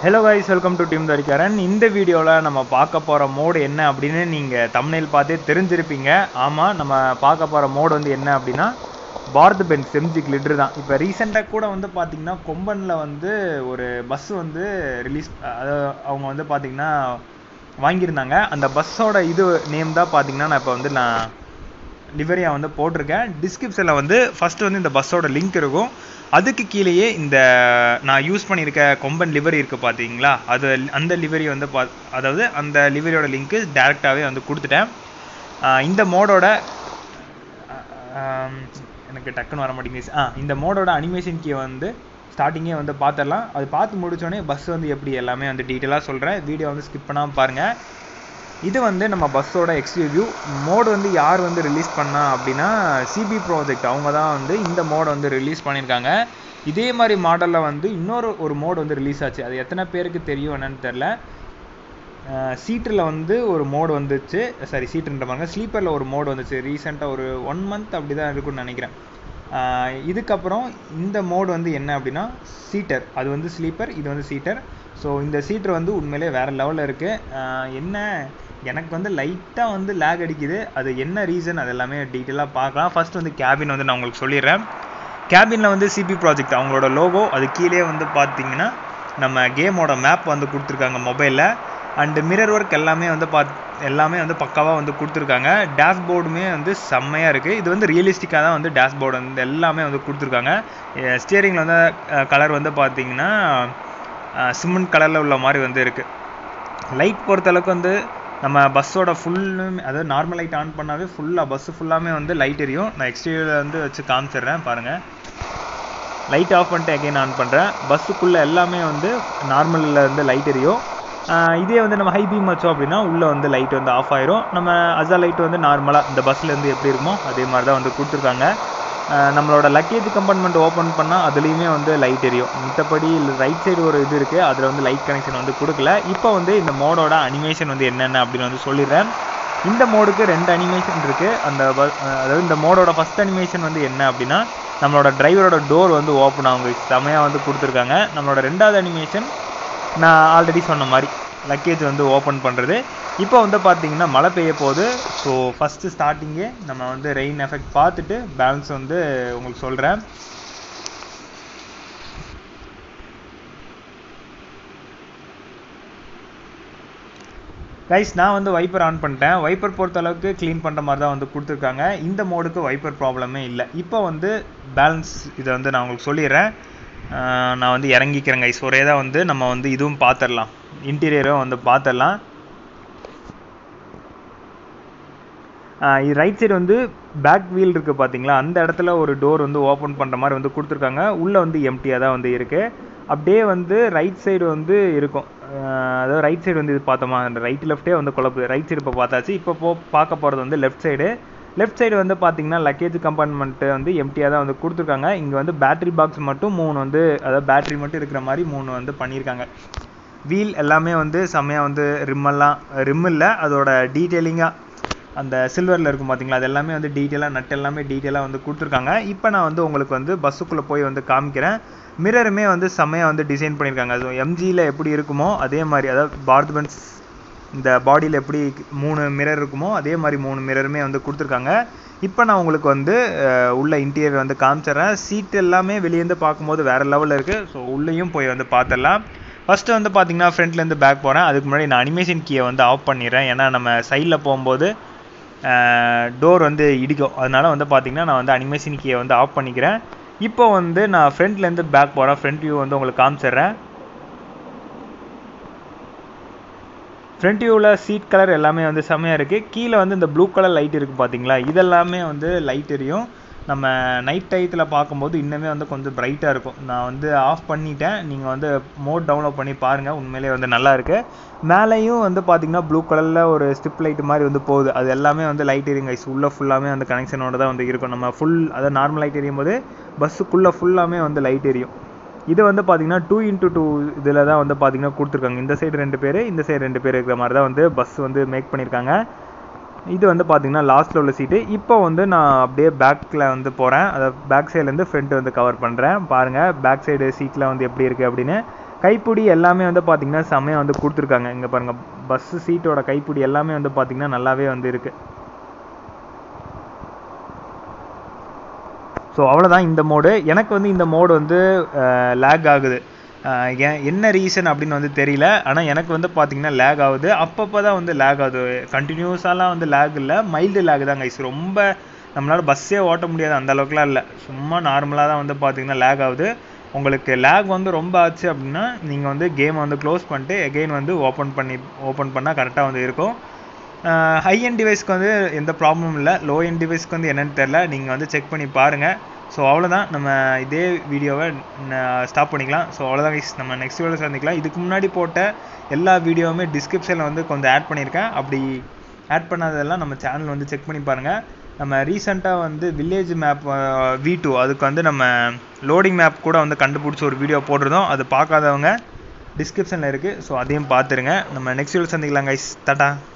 hello guys welcome to team Tharikaran இந்த வீடியோவில் நம்ம பார்க்க போகிற மோடு என்ன அப்படின்னு நீங்கள் தமிழில் பார்த்தே தெரிஞ்சிருப்பீங்க ஆமாம் நம்ம பார்க்க போகிற மோடு வந்து என்ன அப்படின்னா பாரத் பென்ஸ் எம்ஜி கிளிட்ரு தான் இப்போ ரீசெண்டாக கூட வந்து பார்த்தீங்கன்னா கொம்பனில் வந்து ஒரு பஸ் வந்து ரிலீஸ் அதாவது அவங்க வந்து பார்த்தீங்கன்னா வாங்கியிருந்தாங்க அந்த பஸ்ஸோட இது நேம் தான் பார்த்தீங்கன்னா நான் இப்போ வந்து நான் லிவரியாக வந்து போட்டிருக்கேன் டிஸ்கிரிப்ஷனில் வந்து ஃபஸ்ட்டு வந்து இந்த பஸ்ஸோட லிங்க் இருக்கும் அதுக்கு கீழேயே இந்த நான் யூஸ் பண்ணியிருக்க கொம்பன் லிவரி இருக்குது பார்த்தீங்களா அது அந்த லிவரி வந்து பா அதாவது அந்த லிவரியோட லிங்க்கு டேரெக்டாகவே வந்து கொடுத்துட்டேன் ஆஹ் இந்த மோடோட ஆம், எனக்கு டக்குன்னு வர மாட்டேங்குது ஆ இந்த மோடோட அனிமேஷன் கீ வந்து ஸ்டார்டிங்கே வந்து பார்த்துடலாம் அது பார்த்து முடிச்சோடனே பஸ் வந்து எப்படி எல்லாமே வந்து டீட்டெயிலாக சொல்கிறேன் வீடியோ வந்து ஸ்கிப் பண்ணாமல் பாருங்கள் இது வந்து நம்ம பஸ்ஸோட எக்ஸ்ரிவ்யூ மோடு வந்து யார் வந்து ரிலீஸ் பண்ணா அப்படின்னா சிபி ப்ராஜெக்ட் அவங்க தான் வந்து இந்த மோடை வந்து ரிலீஸ் பண்ணியிருக்காங்க இதே மாதிரி மாடலில் வந்து இன்னொரு ஒரு மோடு வந்து ரிலீஸ் ஆச்சு அது எத்தனை பேருக்கு தெரியும் என்னன்னு தெரில சீட்டில் வந்து ஒரு மோடு வந்துச்சு சாரி சீட்டுன்ற பாருங்க ஸ்லீப்பரில் ஒரு மோடு வந்துச்சு ரீசெண்டாக ஒரு ஒன் மந்த் அப்படி தான் இருக்கும்னு நினைக்கிறேன் ஆஹ் இதுக்கப்புறம் இந்த மோடு வந்து என்ன அப்படின்னா சீட்டர் அது வந்து ஸ்லீப்பர் இது வந்து சீட்டர் ஸோ இந்த சீட்டர் வந்து உண்மையிலே வேறு லெவலில் இருக்குது என்ன எனக்கு வந்து லைட்டாக வந்து லேக் அடிக்குது அது என்ன ரீசன் அது எல்லாமே டீட்டெயிலாக பார்க்கலாம் ஃபர்ஸ்ட் வந்து கேபின் வந்து நான் உங்களுக்கு சொல்லிடுறேன் கேபினில் வந்து சிபி ப்ராஜெக்ட் அவங்களோட லோகோ அது கீழே வந்து பார்த்தீங்கன்னா நம்ம கேமோட மேப் வந்து கொடுத்துருக்காங்க மொபைலில் அண்டு மிரர் ஒர்க் எல்லாமே வந்து பாத் எல்லாமே வந்து பக்காவாக வந்து கொடுத்துருக்காங்க டேஷ்போர்டுமே வந்து செம்மையாக இருக்குது இது வந்து ரியலிஸ்டிக்காக தான் வந்து டேஷ்போர்டு வந்து எல்லாமே வந்து கொடுத்துருக்காங்க ஸ்டியரிங்கில் வந்து கலர் வந்து பார்த்தீங்கன்னா சிமெண்ட் கலரில் உள்ள மாதிரி வந்து இருக்குது லைட் பொறுத்தளவுக்கு வந்து நம்ம பஸ்ஸோட ஃபுல்லுமே அதாவது நார்மல் லைட் ஆன் பண்ணாவே ஃபுல்லாக பஸ்ஸு ஃபுல்லாமே வந்து லைட் எரியும் நான் எக்ஸ்டீரியரில் வந்து வச்சு காமிச்சிடுறேன் பாருங்கள் லைட் ஆஃப் பண்ணிட்டு அகைன் ஆன் பண்ணுறேன் பஸ்ஸுக்குள்ளே எல்லாமே வந்து நார்மலில் வந்து லைட் எரியும் ஆஹ் இதே வந்து நம்ம ஹை பீம் வச்சோம் அப்படின்னா உள்ளே வந்து லைட் வந்து ஆஃப் ஆயிரும் நம்ம அசா லைட் வந்து நார்மலாக இந்த பஸ்ஸில் இருந்து எப்படி இருக்குமோ அதே மாதிரி தான் வந்து கொடுத்துருக்காங்க ஆஹ் நம்மளோட லக்கேஜ் கம்பார்ட்மெண்ட் ஓப்பன் பண்ணால் அதுலேயுமே வந்து லைட் எரியும் மித்தபடி ரைட் சைடு ஒரு இது இருக்குது அதில் வந்து லைட் கனெக்ஷன் வந்து கொடுக்கல இப்போ வந்து இந்த மோடோட அனிமேஷன் வந்து என்னென்ன அப்படின்னு வந்து சொல்லிடுறேன் இந்த மோடுக்கு ரெண்டு அனிமேஷன் இருக்குது அந்த ப- அதாவது இந்த மோடோட ஃபஸ்ட் அனிமேஷன் வந்து என்ன அப்படின்னா நம்மளோட டிரைவரோட டோர் வந்து ஓப்பன் ஆகும் செமையாக வந்து கொடுத்துருக்காங்க நம்மளோட ரெண்டாவது அனிமேஷன் நான் ஆல்ரெடி சொன்ன மாதிரி லக்கேஜ் வந்து ஓப்பன் பண்ணுறது இப்போ வந்து பார்த்தீங்கன்னா மழை பெய்ய போகுது ஸோ ஃபஸ்ட்டு ஸ்டார்டிங்கே நம்ம வந்து ரெயின் எஃபெக்ட் பார்த்துட்டு பேலன்ஸ் வந்து உங்களுக்கு சொல்கிறேன் கைஸ் நான் வந்து வைப்பர் ஆன் பண்ணிட்டேன் வைப்பர் பொறுத்த அளவுக்கு க்ளீன் பண்ணுற மாதிரி தான் வந்து கொடுத்துருக்காங்க இந்த மோடுக்கு வைப்பர் ப்ராப்ளமே இல்லை இப்போ வந்து பேலன்ஸ் இதை வந்து நான் உங்களுக்கு சொல்லிடுறேன் ஆஹ் நான் வந்து இறங்கிக்கிறேன் கைஸ் ஒரே தான் வந்து நம்ம வந்து இதுவும் பார்த்துடலாம் இன்டீரியரும் வந்து பார்த்துடலாம் ஆஹ் இது ரைட் சைடு வந்து பேக் வீல் இருக்குது பார்த்தீங்களா அந்த இடத்துல ஒரு டோர் வந்து ஓப்பன் பண்ணுற மாதிரி வந்து கொடுத்துருக்காங்க உள்ளே வந்து எம்டியாக தான் வந்து இருக்குது அப்படியே வந்து ரைட் சைடு வந்து இருக்கும் ஆஹ் அதாவது ரைட் சைடு வந்து இது பார்த்தோமா அந்த ரைட் லெஃப்ட்டே வந்து குழப்பு ரைட் சைடு இப்போ பார்த்தாச்சு இப்போ போ பார்க்க போகிறது வந்து லெஃப்ட் சைடு லெஃப்ட் சைடு வந்து பார்த்தீங்கன்னா லக்கேஜ் கம்பார்ட்மெண்ட்டு வந்து எம்டியாக தான் வந்து கொடுத்துருக்காங்க இங்கே வந்து பேட்டரி பாக்ஸ் மட்டும் மூணு வந்து அதாவது பேட்டரி மட்டும் இருக்கிற மாதிரி மூணு வந்து பண்ணியிருக்காங்க வீல் எல்லாமே வந்து செம்மையாக வந்து ரிம்மெல்லாம் ரிம் இல்லை அதோட டீட்டெயிலிங்காக அந்த சில்வரில் இருக்கும் பார்த்தீங்களா அது எல்லாமே வந்து டீட்டெயிலாக நட் எல்லாமே டீட்டெயிலாக வந்து கொடுத்துருக்காங்க இப்போ நான் வந்து உங்களுக்கு வந்து பஸ்ஸுக்குள்ளே போய் வந்து காமிக்கிறேன் மிரருமே வந்து செம்மையாக வந்து டிசைன் பண்ணியிருக்காங்க அது எம்ஜியில் எப்படி இருக்குமோ அதே மாதிரி அதாவது பாரத் பென்ஸ் இந்த பாடியில் எப்படி மூணு மிரர் இருக்குமோ அதே மாதிரி மூணு மிரருமே வந்து கொடுத்துருக்காங்க இப்போ நான் உங்களுக்கு வந்து அஹ், உள்ள இன்டீரியர் வந்து காமிச்சிடுறேன் சீட் எல்லாமே வெளியேருந்து பார்க்கும்போது வேறு லெவலில் இருக்குது ஸோ உள்ளேயும் போய் வந்து பார்த்துடலாம் ஃபஸ்ட்டு வந்து பார்த்தீங்கன்னா ஃப்ரண்ட்லேருந்து பேக் போகிறேன் அதுக்கு முன்னாடி நான் அனிமேஷன் கீயை வந்து ஆஃப் பண்ணிடுறேன் ஏன்னா நம்ம சைடில் போகும்போது டோர் வந்து இடிக்கும் அதனால வந்து பார்த்தீங்கன்னா நான் வந்து அனிமேஷன் கீயை வந்து ஆஃப் பண்ணிக்கிறேன் இப்போ வந்து நான் ஃப்ரண்ட்லேருந்து பேக் போகிறேன் ஃப்ரண்ட் வியூ வந்து உங்களுக்கு காமிச்சிடுறேன் ஃப்ரண்ட் வியூவில் சீட் கலர் எல்லாமே வந்து செம்மையாக இருக்குது கீழே வந்து இந்த ப்ளூ கலர் லைட் இருக்குது பார்த்தீங்களா இதெல்லாமே வந்து லைட் எரியும் நம்ம நைட் டயத்தில் பார்க்கும்போது இன்னுமே வந்து கொஞ்சம் பிரைட்டாக இருக்கும் நான் வந்து ஆஃப் பண்ணிட்டேன் நீங்கள் வந்து மோட் டவுன்லோட் பண்ணி பாருங்கள் உண்மையிலேயே வந்து நல்லா இருக்கு மேலேயும் வந்து பார்த்தீங்கன்னா ப்ளூ கலரில் ஒரு ஸ்டிப் லைட் மாதிரி வந்து போகுது அது எல்லாமே வந்து லைட் எரியும் கைஸ் உள்ளே ஃபுல்லாமே வந்து கனெக்ஷனோட தான் வந்து இருக்கும் நம்ம ஃபுல் அதாவது நார்மல் லைட் எரியும் போது பஸ்ஸுக்குள்ளே ஃபுல்லாமே வந்து லைட் எரியும் இது வந்து பார்த்தீங்கன்னா டூ இன்ட்டு டூ இதில் தான் வந்து பார்த்தீங்கன்னா கொடுத்துருக்காங்க இந்த சைடு ரெண்டு பேர் இந்த சைடு ரெண்டு பேர் இருக்கிற மாதிரி தான் வந்து பஸ் வந்து மேக் பண்ணியிருக்காங்க இது வந்து பார்த்தீங்கன்னா லாஸ்ட்டில் உள்ள சீட்டு இப்போ வந்து நான் அப்படியே பேக்கில் வந்து போகிறேன் அதை பேக் சைட்லேருந்து ஃப்ரண்ட் வந்து கவர் பண்ணுறேன் பாருங்கள் பேக் சைடு சீட்டில் வந்து எப்படி இருக்குது அப்படின்னு கைப்பிடி எல்லாமே வந்து பார்த்தீங்கன்னா செம்மையாக வந்து கொடுத்துருக்காங்க இங்கே பாருங்கள் பஸ்ஸு சீட்டோட கைப்பிடி எல்லாமே வந்து பார்த்தீங்கன்னா நல்லாவே வந்து இருக்குது ஸோ அவ்வளோதான் இந்த மோடு எனக்கு வந்து இந்த மோடு வந்து லேக் ஆகுது அஹ் ஏன் என்ன ரீசன் அப்படின்னு வந்து தெரியல ஆனால் எனக்கு வந்து பார்த்தீங்கன்னா லேக் ஆகுது அப்பப்போ தான் வந்து லேக் ஆகுது கண்டினியூஸாலாம் வந்து லேக் இல்லை மைல்டு லேக் தான் கைஸ் ரொம்ப நம்மளால் பஸ்ஸே ஓட்ட முடியாது அந்த அளவுக்குலாம் இல்லை சும்மா நார்மலாக தான் வந்து பார்த்தீங்கன்னா லேக் ஆகுது உங்களுக்கு லேக் வந்து ரொம்ப ஆச்சு அப்படின்னா நீங்கள் வந்து கேமை வந்து க்ளோஸ் பண்ணிட்டு எகெயின் வந்து ஓப்பன் பண்ணி ஓப்பன் பண்ணால் கரெக்டாக வந்து இருக்கும் ஹை எண்ட் டிவைஸ்க்கு வந்து எந்த ப்ராப்ளமும் இல்லை லோ எண்ட் டிவைஸ்க்கு வந்து என்னன்னு தெரில நீங்கள் வந்து செக் பண்ணி பாருங்கள் ஸோ அவ்வளோதான் நம்ம இதே வீடியோவை ஸ்டாப் பண்ணிக்கலாம் ஸோ அவ்வளோதான் guys நம்ம நெக்ஸ்ட் வீடியோவில் சந்திக்கலாம் இதுக்கு முன்னாடி போட்ட எல்லா வீடியோவுமே டிஸ்கிரிப்ஷனில் வந்து கொஞ்சம் ஆட் பண்ணியிருக்கேன் அப்படி ஆட் பண்ணாததெல்லாம் நம்ம சேனல் வந்து செக் பண்ணி பாருங்கள் நம்ம ரீசெண்டாக வந்து வில்லேஜ் மேப் வி டூ அதுக்கு வந்து நம்ம லோடிங் மேப் கூட வந்து கண்டுபிடிச்ச ஒரு வீடியோ போட்டிருந்தோம் அது பார்க்காதவங்க டிஸ்கிரிப்ஷனில் இருக்குது ஸோ அதையும் பார்த்துருங்க நம்ம நெக்ஸ்ட் வீடியோ சந்திக்கலாம் கைஸ் டாட்டா